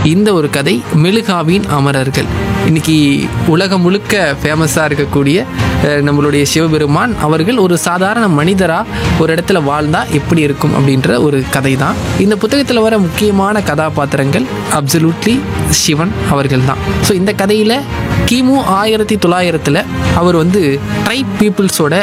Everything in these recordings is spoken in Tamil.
இந்த ஒரு கதை மெழுகாவின் அமரர்கள் இன்னைக்கு உலகம் முழுக்க ஃபேமஸாக இருக்கக்கூடிய அஹ், நம்மளுடைய சிவபெருமான் அவர்கள் ஒரு சாதாரண மனிதராக ஒரு இடத்துல வாழ்ந்தா எப்படி இருக்கும் அப்படின்ற ஒரு கதை தான் இந்த புத்தகத்தில் வர முக்கியமான கதாபாத்திரங்கள் அப்சல்யூட்லி சிவன் அவர்கள் தான் ஸோ இந்த கதையில் கிமு ஆயிரத்தி தொள்ளாயிரத்தில் அவர் வந்து ட்ரைப் பீப்புள்ஸோட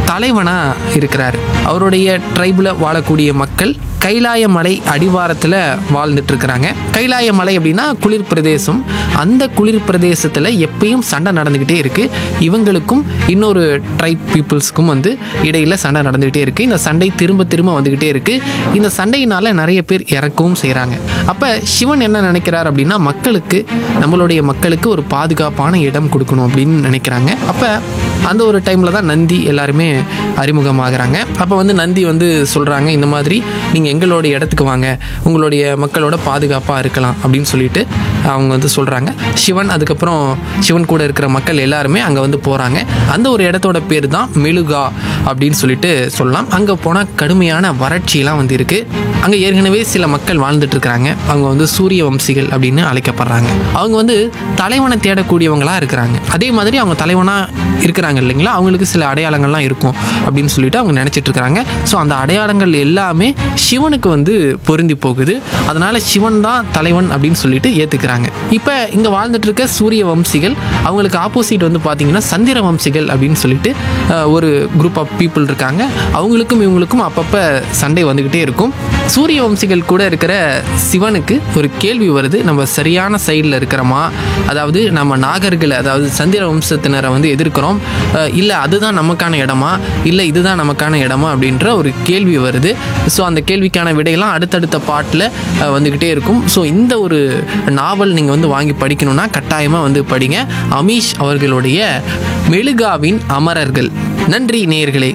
தலைவனாக இருக்கிறார் அவருடைய ட்ரைபில் வாழக்கூடிய மக்கள் கைலாய மலை அடிவாரத்தில் வாழ்ந்துட்டு இருக்கிறாங்க கைலாய மலை அப்படின்னா குளிர் பிரதேசம் அந்த குளிர் பிரதேசத்தில் எப்பயும் சண்டை நடந்துக்கிட்டே இருக்கு இவங்களுக்கும் இன்னொரு ட்ரைப் பீப்புள்ஸ்க்கும் வந்து இடையில சண்டை நடந்துக்கிட்டே இருக்கு இந்த சண்டை திரும்ப திரும்ப வந்துக்கிட்டே இருக்கு இந்த சண்டையினால நிறைய பேர் இறக்கவும் செய்கிறாங்க அப்போ சிவன் என்ன நினைக்கிறார் அப்படின்னா மக்களுக்கு நம்மளுடைய மக்களுக்கு ஒரு பாதுகாப்பான இடம் கொடுக்கணும் அப்படின்னு நினைக்கிறாங்க அப்போ அந்த ஒரு டைமில் தான் நந்தி எல்லாருமே அறிமுகமாகறாங்க அப்போ வந்து நந்தி வந்து சொல்கிறாங்க இந்த மாதிரி நீங்கள் எங்களோட இடத்துக்கு வாங்க உங்களுடைய மக்களோட பாதுகாப்பாக இருக்கலாம் அப்படின்னு சொல்லிட்டு அவங்க வந்து சொல்கிறாங்க சிவன் அதுக்கப்புறம் சிவன் கூட இருக்கிற மக்கள் எல்லாருமே அங்கே வந்து போகிறாங்க அந்த ஒரு இடத்தோட பேர் தான் மெழுகா அப்படின்னு சொல்லிட்டு சொல்லலாம் அங்கே போனால் கடுமையான வறட்சியெல்லாம் வந்து இருக்குது அங்கே ஏற்கனவே சில மக்கள் வாழ்ந்துட்டு இருக்கிறாங்க அவங்க வந்து சூரிய வம்சிகள் அப்படின்னு அழைக்கப்படுறாங்க அவங்க வந்து தலைவனை தேடக்கூடியவங்களா இருக்கிறாங்க அதே மாதிரி அவங்க தலைவனாக இருக்கிறாங்க இல்லைங்களா அவங்களுக்கு சில அடையாளங்கள்லாம் இருக்கும் அப்படின்னு சொல்லிட்டு அவங்க நினச்சிட்டு இருக்கிறாங்க ஸோ அந்த அடையாளங்கள் எல்லாமே சிவனுக்கு வந்து பொருந்தி போகுது அதனால சிவன் தான் தலைவன் அப்படின்னு சொல்லிட்டு ஏற்றுக்கிறாங்க இப்போ இங்கே வாழ்ந்துட்டு இருக்க சூரிய வம்சிகள் அவங்களுக்கு ஆப்போசிட் வந்து பார்த்தீங்கன்னா சந்திர வம்சிகள் அப்படின்னு சொல்லிட்டு அஹ், ஒரு குரூப் ஆஃப் பீப்புள் இருக்காங்க அவங்களுக்கும் இவங்களுக்கும் அப்பப்போ சண்டை வந்துக்கிட்டே இருக்கும் சூரிய வம்சிகள் கூட இருக்கிற சிவனுக்கு ஒரு கேள்வி வருது நம்ம சரியான சைடில் இருக்கிறோமா அதாவது நம்ம நாகர்களை அதாவது சந்திர வம்சத்தினரை வந்து எதிர்க்கிறோம் இல்லை அதுதான் நமக்கான இடமா இல்லை இதுதான் நமக்கான இடமா அப்படின்ற ஒரு கேள்வி வருது ஸோ அந்த கேள்விக்கான விடையெல்லாம் அடுத்தடுத்த பாட்டில் வந்துக்கிட்டே இருக்கும் ஸோ இந்த ஒரு நாவல் நீங்கள் வந்து வாங்கி படிக்கணும்னா கட்டாயமாக வந்து படிங்க அமீஷ் அவர்களுடைய மெழுகாவின் அமரர்கள் நன்றி நேயர்களே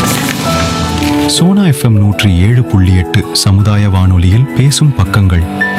சோனா எஃப்எம் நூற்றி ஏழு புள்ளி எட்டு சமுதாய வானொலியில் பேசும் பக்கங்கள்